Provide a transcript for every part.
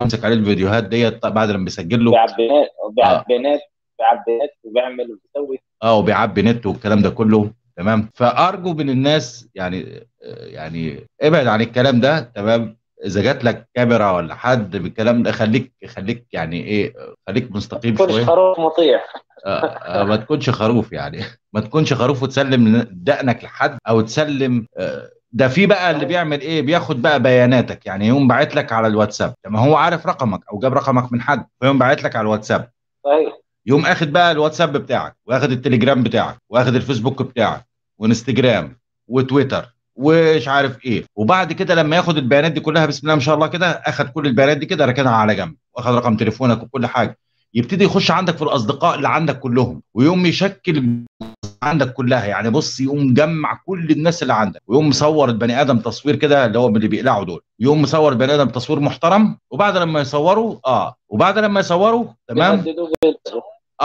يمسك عليه الفيديوهات ديت بعد لما بيسجل له بيعبي نت بيعبي نت بيعبي نت وبيعمل وبيسوي اه وبيعبي نت والكلام ده كله تمام فارجو من الناس يعني يعني ابعد عن الكلام ده تمام اذا جات لك كاميرا ولا حد بالكلام ده خليك خليك يعني ايه خليك مستقيم كل شويه خروف مطيع آه، آه، ما تكونش خروف يعني ما تكونش خروف وتسلم دقنك لحد او تسلم آه، ده في بقى اللي بيعمل ايه بياخد بقى بياناتك يعني يقوم باعت لك على الواتساب لما هو عارف رقمك او جاب رقمك من حد فيقوم باعت لك على الواتساب صحيح يقوم اخد بقى الواتساب بتاعك واخد التليجرام بتاعك واخد الفيسبوك بتاعك وانستجرام وتويتر ومش عارف ايه وبعد كده لما ياخد البيانات دي كلها بسم الله ما شاء الله كده اخد كل البيانات دي كده ركنها على جنب واخد رقم تليفونك وكل حاجه يبتدي يخش عندك في الاصدقاء اللي عندك كلهم ويقوم يشكل عندك كلها يعني بص يقوم جمع كل الناس اللي عندك ويقوم مصور البني ادم تصوير كده اللي هو من اللي بيقلعوا دول يقوم مصور البني ادم تصوير محترم وبعد لما يصوروا اه وبعد لما يصوروا تمام يهددوا ويلبسوا.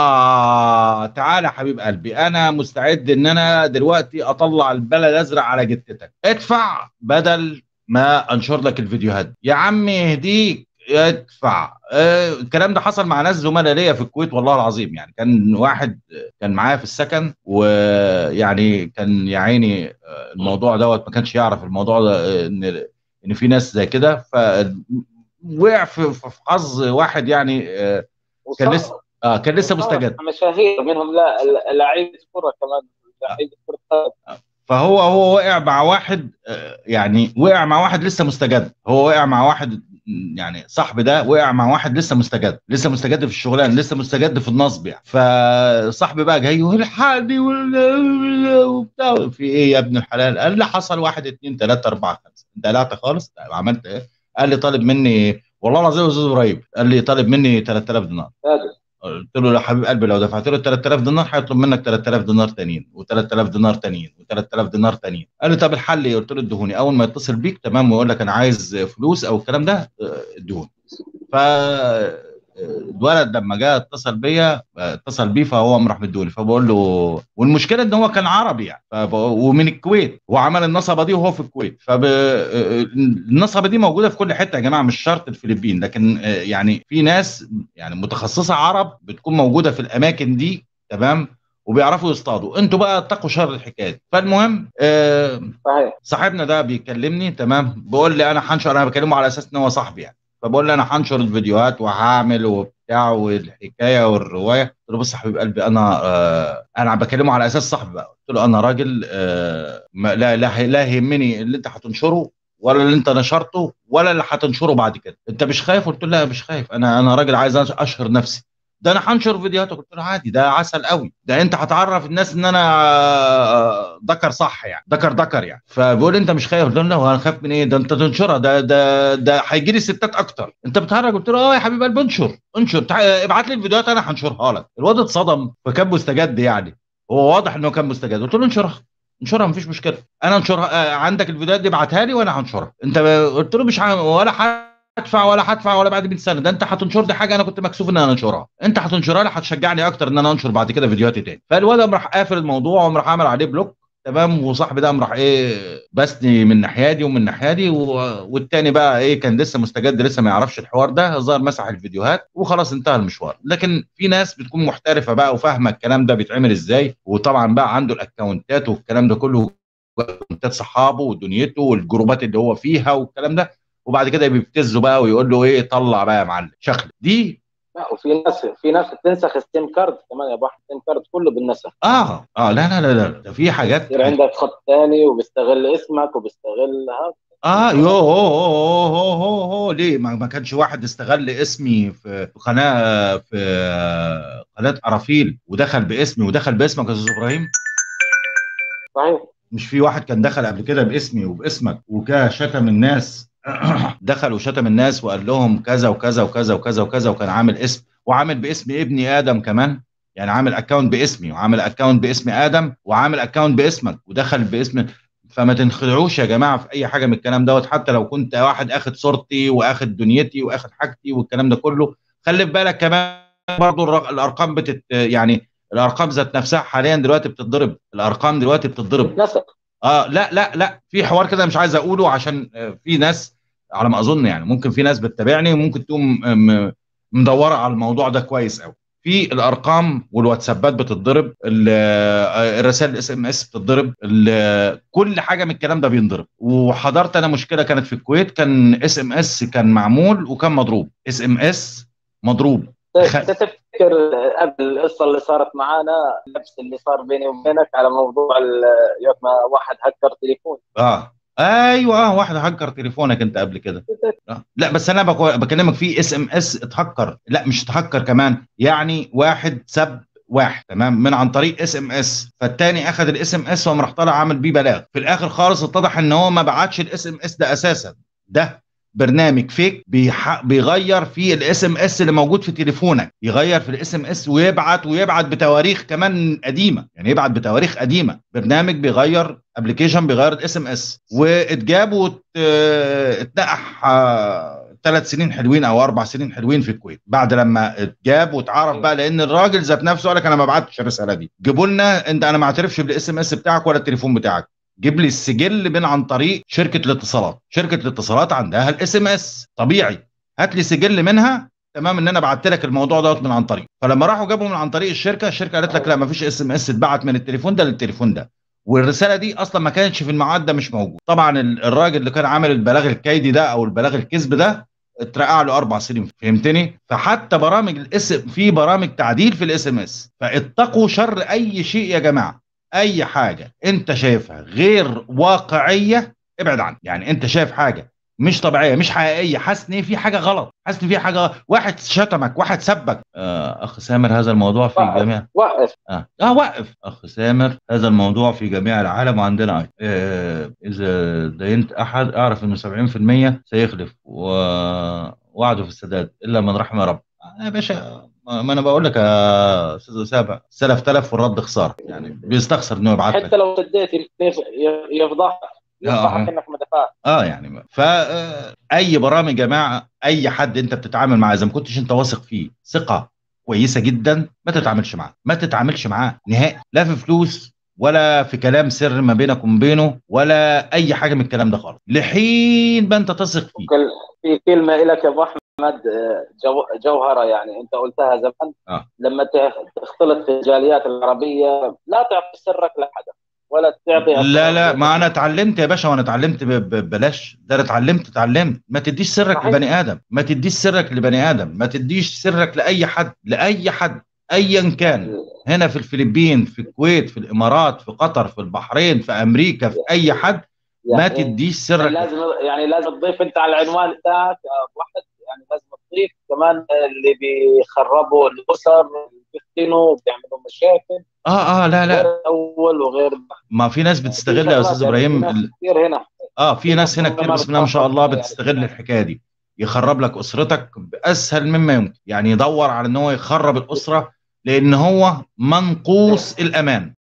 آه تعالى يا حبيب قلبي أنا مستعد إن أنا دلوقتي أطلع البلد الأزرق على جتتك ادفع بدل ما أنشر لك الفيديوهات يا عم يهديك ادفع آه الكلام ده حصل مع ناس زملاء ليا في الكويت والله العظيم يعني كان واحد كان معايا في السكن ويعني كان يا عيني آه، الموضوع دوت ما كانش يعرف الموضوع ده آه، ان ان في ناس زي كده ف وقع في في حظ واحد يعني آه، كان لسه اه كان لسه مستجد مشاهير منهم لا لعيبه كره كمان لعيبه كره قدم فهو هو وقع مع واحد آه، يعني وقع مع واحد لسه مستجد هو وقع مع واحد م، يعني صاحبي ده وقع مع واحد لسه مستجد لسه مستجد في الشغلانه لسه مستجد في النصب يعني فصاحبي بقى جاي يقول الحقني وال- وبتاع في ايه يا ابن الحلال قال لي حصل واحد اتنين تلاته اربعه خمسه انت قلعت خالص طيب عملت ايه قال لي طالب مني والله العظيم يا استاذ ابراهيم قال لي طالب مني 3000 دينار هذا قلت له يا حبيب قلبي لو دفعت له 3000 دينار هيطلب منك 3000 دينار تانيين و3000 دينار تانيين و3000 دينار تانيين قال لي طب الحل ايه قلت له ادهوني اول ما يتصل بيك تمام ويقول لك انا عايز فلوس او الكلام ده اه، ادهوني ف الولد لما جاء اتصل بيا اه، اتصل بيه فهو قام راح مدوني فبقول له والمشكله ان هو كان عربي يعني فب... ومن الكويت وعمل النصبه دي وهو في الكويت فب... اه، النصبه دي موجوده في كل حته يا جماعه مش شرط الفلبين لكن اه، يعني في ناس يعني متخصصه عرب بتكون موجوده في الاماكن دي تمام وبيعرفوا يصطادوا انتوا بقى اتقوا شر الحكايه دي. فالمهم آه صحيح صاحبنا ده بيكلمني تمام بيقول لي انا هنشر انا بكلمه على اساس ان هو صاحبي يعني فبقول لي انا هنشر الفيديوهات وهعمل وبتاع والحكايه والروايه قلت له بص يا حبيب قلبي انا آه انا بكلمه على اساس صاحبي بقى قلت له انا راجل آه ما لا لا لا يهمني اللي انت هتنشره ولا اللي انت نشرته ولا اللي هتنشره بعد كده انت مش خايف قلت له لا مش خايف انا انا راجل عايز اشهر نفسي ده انا هنشر فيديوهاتك قلت له عادي ده عسل قوي ده انت هتعرف الناس ان انا آه، ذكر صح يعني ذكر ذكر يعني فبيقول لي انت مش خايف قلت له لا انا خايف من ايه ده انت تنشرها ده ده ده هيجي لي ستات اكتر انت بتهرج قلت له اه يا حبيب قلبي انشر انشر تع- ابعت لي الفيديوهات انا هنشرها لك الواد اتصدم فكان مستجد يعني هو واضح انه كان مستجد قلت له انشرها انشرها مفيش مشكله انا انشرها آه، عندك الفيديوهات دي ابعتها لي وانا هنشرها انت قلت له مش ه- ولا هدفع ولا هدفع ولا بعد 100 سنه ده انت هتنشر دي حاجه انا كنت مكسوف ان انا انشرها انت هتنشرها لي هتشجعني اكتر ان انا انشر بعد كده فيديوهاتي تاني فالواد قام راح قافل الموضوع وقام راح عامل عليه بلوك تمام وصاحبي ده قام راح ايه بسني من ناحيه دي ومن ناحيه دي و- والتاني بقى ايه كان لسه مستجد لسه ما يعرفش الحوار ده ظهر مسح الفيديوهات وخلاص انتهى المشوار لكن في ناس بتكون محترفه بقى وفاهمه الكلام ده بيتعمل ازاي وطبعا بقى عنده الاكونتات والكلام ده كله اكونتات صحابه ودنيته والجروبات اللي هو فيها والكلام ده وبعد كده بيبتزه بقى ويقول له ايه طلع بقى يا معلم شخل دي لا وفي ناس في ناس بتنسخ السيم كارد كمان يا ابو احمد السيم كارد كله بالنسخ اه اه لا لا لا لا ده في حاجات يصير عندك خط ثاني وبيستغل اسمك وبيستغل هذا اه يو هو هو هو هو هو ليه ما, ما كانش واحد استغل اسمي في في قناه في قناه ارافيل ودخل باسمي ودخل باسمك يا استاذ ابراهيم صحيح مش في واحد كان دخل قبل كده باسمي وباسمك وكان شتم الناس دخل وشتم الناس وقال لهم كذا وكذا وكذا وكذا وكذا وكان عامل اسم وعامل باسم ابني ادم كمان يعني عامل اكونت باسمي وعامل اكونت باسم ادم وعامل اكونت باسمك ودخل باسم فما تنخدعوش يا جماعه في اي حاجه من الكلام دوت حتى لو كنت واحد اخد صورتي واخد دنيتي واخد حاجتي والكلام ده كله خلي في بالك كمان برضو الر- الارقام بتت يعني الارقام ذات نفسها حاليا دلوقتي بتتضرب الارقام دلوقتي بتتضرب نسخ اه لا لا لا في حوار كده مش عايز اقوله عشان آه، في ناس على ما اظن يعني ممكن في ناس بتتابعني وممكن تكون م- مدوره على الموضوع ده كويس قوي في الارقام والواتسابات بتتضرب ال- الرسائل الاس ام اس بتتضرب ال- كل حاجه من الكلام ده بينضرب وحضرت انا مشكله كانت في الكويت كان اس ام اس كان معمول وكان مضروب اس ام اس مضروب خ- انت تفتكر قبل القصه اللي صارت معانا نفس اللي صار بيني وبينك على موضوع ال- يوم ما واحد هكر تليفون اه ايوه اه واحد هكر تليفونك انت قبل كده آه. لا بس انا بكو- بكلمك في اس ام اس اتهكر لا مش اتهكر كمان يعني واحد سب واحد تمام من عن طريق اس ام اس فالتاني اخذ الاس ام اس وقام راح طالع عامل بيه بلاغ في الاخر خالص اتضح ان هو ما بعتش الاس ام اس ده اساسا ده برنامج فيك بيح... بيغير في الاس ام اس اللي موجود في تليفونك يغير في الاس ام اس ويبعت ويبعت بتواريخ كمان قديمه يعني يبعت بتواريخ قديمه برنامج بيغير ابلكيشن بيغير الاس ام اس واتجاب واتنقح ثلاث سنين حلوين او اربع سنين حلوين في الكويت بعد لما اتجاب واتعرف بقى لان الراجل ذات نفسه قال لك انا ما بعتش الرساله دي جيبوا لنا انت انا ما اعترفش بالاس ام اس بتاعك ولا التليفون بتاعك جيب لي السجل من عن طريق شركه الاتصالات شركه الاتصالات عندها الاس ام اس طبيعي هات لي سجل منها تمام ان انا بعت لك الموضوع دوت من عن طريق فلما راحوا جابوا من عن طريق الشركه الشركه قالت لك لا ما فيش اس ام اس اتبعت من التليفون ده للتليفون ده والرساله دي اصلا ما كانتش في الميعاد ده مش موجود طبعا ال- الراجل اللي كان عامل البلاغ الكيدي ده او البلاغ الكذب ده اترقع له اربع سنين فهمتني فحتى برامج الاس في برامج تعديل في الاس ام اس فاتقوا شر اي شيء يا جماعه اي حاجه انت شايفها غير واقعيه ابعد عنها يعني انت شايف حاجه مش طبيعيه مش حقيقيه حاسس ان في حاجه غلط حاسس ان في حاجه غلط. واحد شتمك واحد سبك آه اخ سامر هذا الموضوع في وقف. جميع وقف اه اه وقف اخ سامر هذا الموضوع في جميع العالم وعندنا أيضا. آه اذا دينت احد اعرف انه 70% سيخلف ووعده في السداد الا من رحم رب آه يا باشا ما ما انا بقول لك يا استاذ اسامه السلف تلف والرد خساره يعني بيستخسر انه يبعت لك حتى لو سديت يف- يفضحك يفضحك آه. انك ما دفعت اه يعني ف آه، اي برامج يا جماعه اي حد انت بتتعامل معاه اذا ما كنتش انت واثق فيه ثقه كويسه جدا ما تتعاملش معاه ما تتعاملش معاه نهائي لا في فلوس ولا في كلام سر ما بينك وما بينه ولا اي حاجه من الكلام ده خالص لحين ما انت تثق فيه كل- في كلمه لك يا ابو احمد آه، جو جوهره يعني انت قلتها زمان آه. لما ت- تختلط في الجاليات العربيه لا تعطي سرك لاحد ولا تعطي لا لا ما انا اتعلمت يا باشا وانا اتعلمت ب- ب- ببلاش ده انا اتعلمت اتعلمت ما تديش سرك صحيح. لبني ادم ما تديش سرك لبني ادم ما تديش سرك لاي حد لاي حد ايا كان هنا في الفلبين في الكويت في الامارات في قطر في البحرين في امريكا في اي حد ما يعني تديش يعني سرك لازم يعني لازم تضيف انت على العنوان بتاعك يا أبو احمد يعني لازم تضيف كمان اللي بيخربوا الاسر اللي بيفتنوا وبيعملوا مشاكل اه اه لا لا غير الاول وغير ما في ناس بتستغل في يا شغلات استاذ يعني ابراهيم في ناس ال- كتير هنا اه في ناس هنا كتير ما بسم الله ما شاء الله بتفهم بتستغل يعني. الحكايه دي يخرب لك اسرتك باسهل مما يمكن يعني يدور على ان هو يخرب الاسره لان هو منقوص الامان